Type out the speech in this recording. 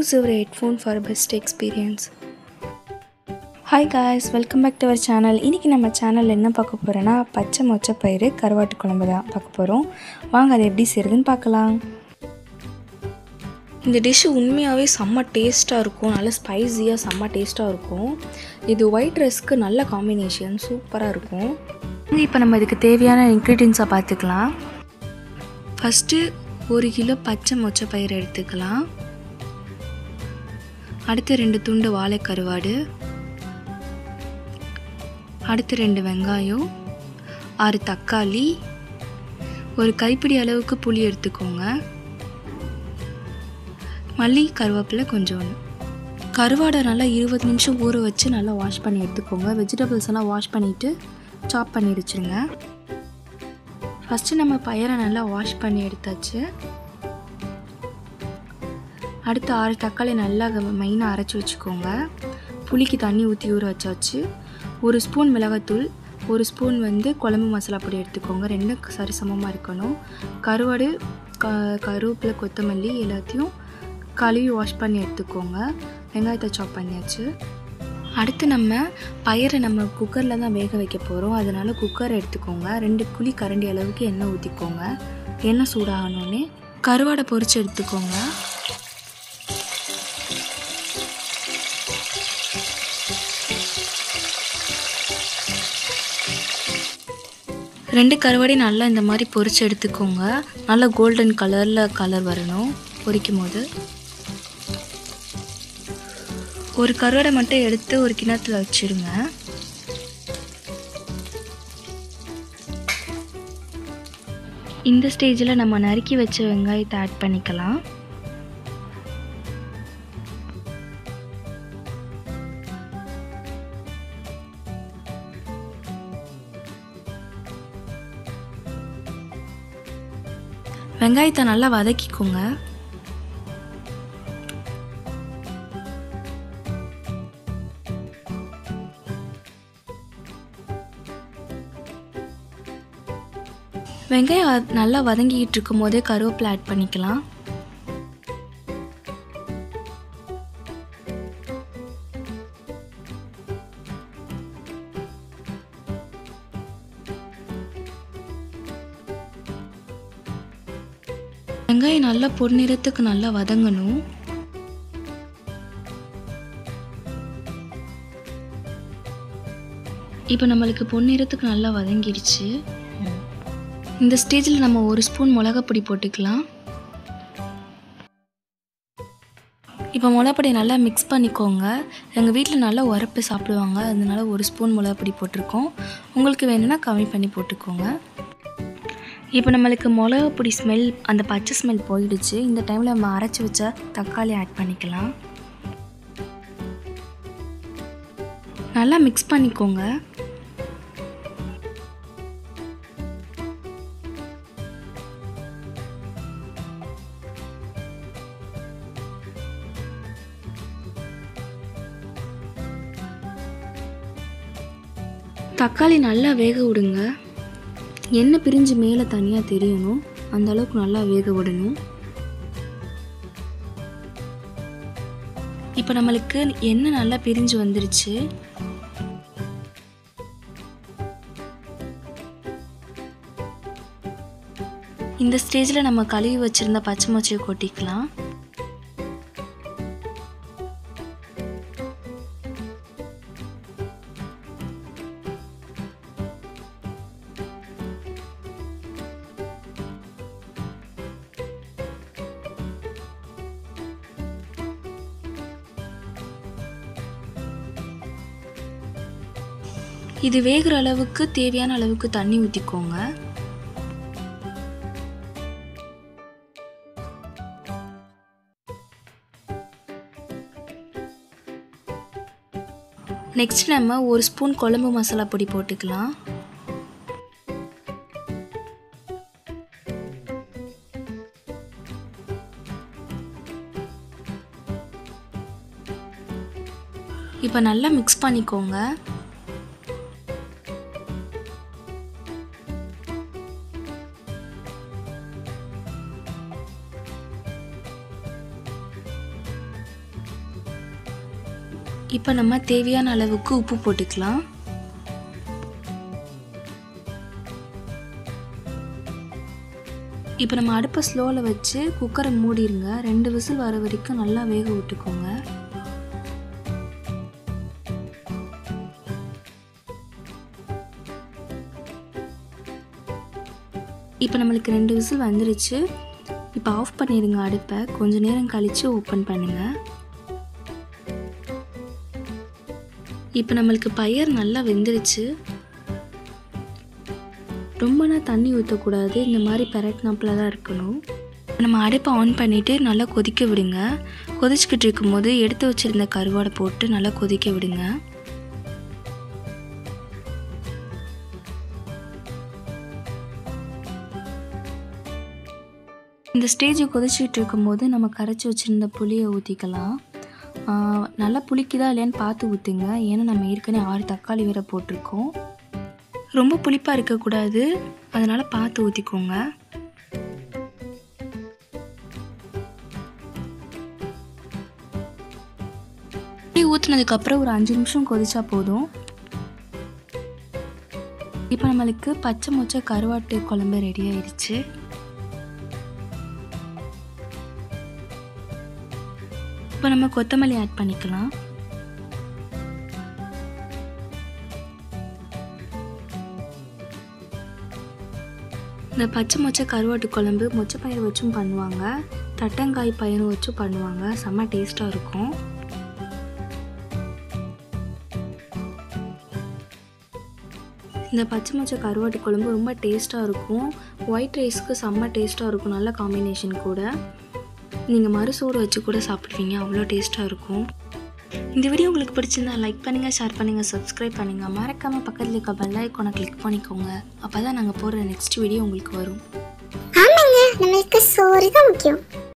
Choose your headphone for best experience. Hi guys welcome back to our channel இன்றைக்கி நம்ம சேனலில் என்ன பார்க்க போகிறோன்னா பச்சை மொச்சை பயிறு கருவாட்டு குழம்பு தான் பார்க்க போகிறோம் வாங்க அதை எப்படி செய்கிறதுன்னு பார்க்கலாம் இந்த டிஷ்ஷு உண்மையாகவே செம்ம டேஸ்ட்டாக இருக்கும் நல்ல ஸ்பைஸியாக செம்ம டேஸ்ட்டாக இருக்கும் இது ஒயிட் ரைஸ்க்கு நல்ல காம்பினேஷன் சூப்பராக இருக்கும் இப்போ நம்ம இதுக்கு தேவையான இன்க்ரீடியன்ஸை பார்த்துக்கலாம் ஃபஸ்ட்டு ஒரு கிலோ பச்சை மொச்சை பயிறு எடுத்துக்கலாம் அடுத்து ரெண்டு துண்டு வாழை கருவாடு அடுத்து ரெண்டு வெங்காயம் ஆறு தக்காளி ஒரு கைப்பிடி அளவுக்கு புளி எடுத்துக்கோங்க மல்லி கருவேப்பிலை கொஞ்சோண்டு கருவாடை நல்லா இருபது நிமிஷம் ஊற வச்சு நல்லா வாஷ் பண்ணி எடுத்துக்கோங்க வெஜிடபிள்ஸ் எல்லாம் வாஷ் பண்ணிவிட்டு சாப் பண்ணி வச்சுருங்க ஃபஸ்ட்டு நம்ம பயிரை நல்லா வாஷ் பண்ணி எடுத்தாச்சு அடுத்து ஆறு தக்காளி நல்லா மெயினாக அரைச்சி வச்சுக்கோங்க புளிக்கு தண்ணி ஊற்றி ஊற வச்சாச்சு ஒரு ஸ்பூன் மிளகாத்தூள் ஒரு ஸ்பூன் வந்து குழம்பு மசாலா பொடி எடுத்துக்கோங்க ரெண்டும் சரிசமமாக இருக்கணும் கருவாடு க கருவேப்பிலை கொத்தமல்லி எல்லாத்தையும் கழுவி வாஷ் பண்ணி எடுத்துக்கோங்க வெங்காயத்தை சாப் பண்ணியாச்சு அடுத்து நம்ம பயிரை நம்ம குக்கரில் தான் வேக வைக்க போகிறோம் அதனால் குக்கர் எடுத்துக்கோங்க ரெண்டு குழி கரண்டி அளவுக்கு எண்ணெய் ஊற்றிக்கோங்க எண்ணெய் சூடாகணுன்னே கருவாடை பொரித்து எடுத்துக்கோங்க ரெண்டு கருவாடையும் நல்லா இந்த மாதிரி பொரிச்சு எடுத்துக்கோங்க நல்லா கோல்டன் கலரில் கலர் வரணும் பொரிக்கும் போது ஒரு கருவாடை மட்டும் எடுத்து ஒரு கிணத்துல வச்சுருங்க இந்த ஸ்டேஜில் நம்ம நறுக்கி வச்ச வெங்காயத்தை ஆட் பண்ணிக்கலாம் வெங்காயத்தை நல்லா வதக்கிக்கோங்க வெங்காயம் நல்லா வதங்கிக்கிட்டு இருக்கும் போதே கருவேப்பிலை ஆட் பண்ணிக்கலாம் வெங்காயம் நல்லா பொன்னிறத்துக்கு நல்லா வதங்கணும் இப்போ நம்மளுக்கு பொன்னிறத்துக்கு நல்லா வதங்கிடுச்சு இந்த ஸ்டேஜில் நம்ம ஒரு ஸ்பூன் மிளகாப்பொடி போட்டுக்கலாம் இப்போ மிளகாப்பொடி நல்லா மிக்ஸ் பண்ணிக்கோங்க எங்கள் வீட்டில் நல்லா உரப்பு சாப்பிடுவாங்க அதனால ஒரு ஸ்பூன் மிளகாப்பொடி போட்டிருக்கோம் உங்களுக்கு வேணும்னா கம்மி பண்ணி போட்டுக்கோங்க இப்போ நம்மளுக்கு மிளகா பொடி ஸ்மெல் அந்த பச்சை ஸ்மெல் போயிடுச்சு இந்த டைமில் நம்ம அரைச்சி வச்ச தக்காளி ஆட் பண்ணிக்கலாம் நல்லா மிக்ஸ் பண்ணிக்கோங்க தக்காளி நல்லா வேக விடுங்க எண்ணெய் பிரிஞ்சு மேலே தனியாக தெரியணும் அந்த அளவுக்கு நல்லா வேக விடணும் இப்போ நம்மளுக்கு எண்ணெய் நல்லா பிரிஞ்சு வந்துருச்சு இந்த ஸ்டேஜில் நம்ம கழுவி வச்சுருந்த பச்சை மொச்சையை கொட்டிக்கலாம் இது வேகிற அளவுக்கு தேவையான அளவுக்கு தண்ணி ஊற்றிக்கோங்க நெக்ஸ்ட் நம்ம ஒரு ஸ்பூன் குழம்பு மசாலா பொடி போட்டுக்கலாம் இப்போ நல்லா மிக்ஸ் பண்ணிக்கோங்க இப்போ நம்ம தேவையான அளவுக்கு உப்பு போட்டுக்கலாம் இப்போ நம்ம அடுப்பை ஸ்லோவில் வச்சு குக்கரை மூடிடுங்க ரெண்டு விசில் வர வரைக்கும் நல்லா வேக விட்டுக்கோங்க இப்போ நம்மளுக்கு ரெண்டு விசில் வந்துருச்சு இப்போ ஆஃப் பண்ணிடுங்க அடுப்பை கொஞ்ச நேரம் கழித்து ஓப்பன் பண்ணுங்கள் இப்போ நம்மளுக்கு பயிர் நல்லா வெந்துருச்சு ரொம்பனா தண்ணி ஊற்றக்கூடாது இந்த மாதிரி பெரட்னாப்பில் தான் இருக்கணும் நம்ம அடுப்பை ஆன் பண்ணிவிட்டு நல்லா கொதிக்க விடுங்க கொதிச்சுக்கிட்டு இருக்கும்போது எடுத்து வச்சுருந்த கருவாடை போட்டு நல்லா கொதிக்க விடுங்க இந்த ஸ்டேஜ் கொதிச்சுக்கிட்டு இருக்கும்போது நம்ம கரைச்சி வச்சுருந்த புளியை ஊற்றிக்கலாம் நல்லா புளிக்குதா இல்லையான்னு பார்த்து ஊற்றுங்க ஏன்னா நம்ம ஏற்கனவே ஆறு தக்காளி வேற போட்டிருக்கோம் ரொம்ப புளிப்பாக இருக்கக்கூடாது அதனால் பார்த்து ஊற்றிக்கோங்க ஊற்றுனதுக்கப்புறம் ஒரு அஞ்சு நிமிஷம் கொதிச்சா போதும் இப்போ நம்மளுக்கு பச்சை மொச்சை கருவாட்டு குழம்பு ரெடி ஆயிடுச்சு இப்போ நம்ம கொத்தமல்லி ஆட் பண்ணிக்கலாம் இந்த பச்சை மொச்சை கருவாட்டு குழம்பு மொச்சை பயிர் வச்சும் பண்ணுவாங்க தட்டங்காய் பயிரும் வச்சும் பண்ணுவாங்க செம்ம டேஸ்ட்டாக இருக்கும் இந்த பச்சை மொச்சை கருவாட்டு குழம்பு ரொம்ப டேஸ்ட்டாக இருக்கும் ஒயிட் ரைஸ்க்கு செம்ம டேஸ்ட்டாக இருக்கும் நல்ல காம்பினேஷன் கூட நீங்கள் மறுசோறு வச்சு கூட சாப்பிடுவீங்க அவ்வளோ டேஸ்ட்டாக இருக்கும் இந்த வீடியோ உங்களுக்கு பிடிச்சிருந்தா லைக் பண்ணுங்கள் ஷேர் பண்ணுங்கள் சப்ஸ்கிரைப் பண்ணுங்கள் மறக்காமல் பக்கத்தில் இருக்க பெல் ஐக்கானை கிளிக் பண்ணிக்கோங்க அப்போ தான் நாங்கள் போடுற நெக்ஸ்ட் வீடியோ உங்களுக்கு வரும் ஆமாங்க நம்மளுக்கு சோறு தான் முக்கியம்